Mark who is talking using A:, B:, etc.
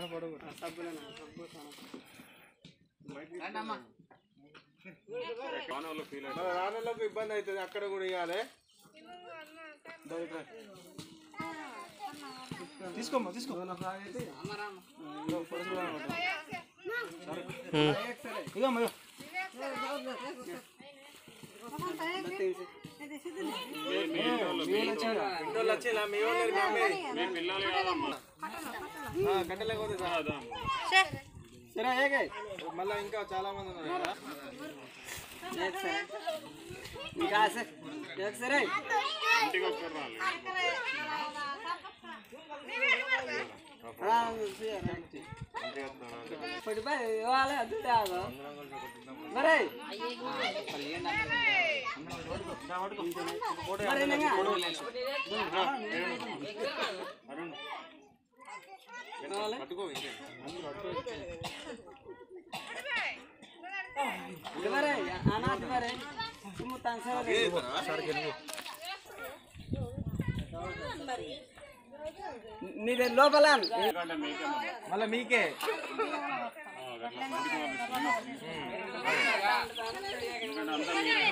A: రానులకు ఇబ్బంది అవుతుంది అక్కడ కూడా ఇవ్వాలి తీసుకోమ్మా తీసుకో ఇగో అమ్మా, ఇగో. ఇంటోళ్ళు వచ్చిందా? మీ వాళ్ళు మీ అమ్మాయి? ఆ, కట్టెలకు పోతే చాలు. సరే ఏకే మళ్ళీ ఇంకా చాలా మంది ఉన్నారు కదా పట్టుకో ఇంకే.
B: నీది లోపల
A: మళ్ళీ మీకే
C: అందరూ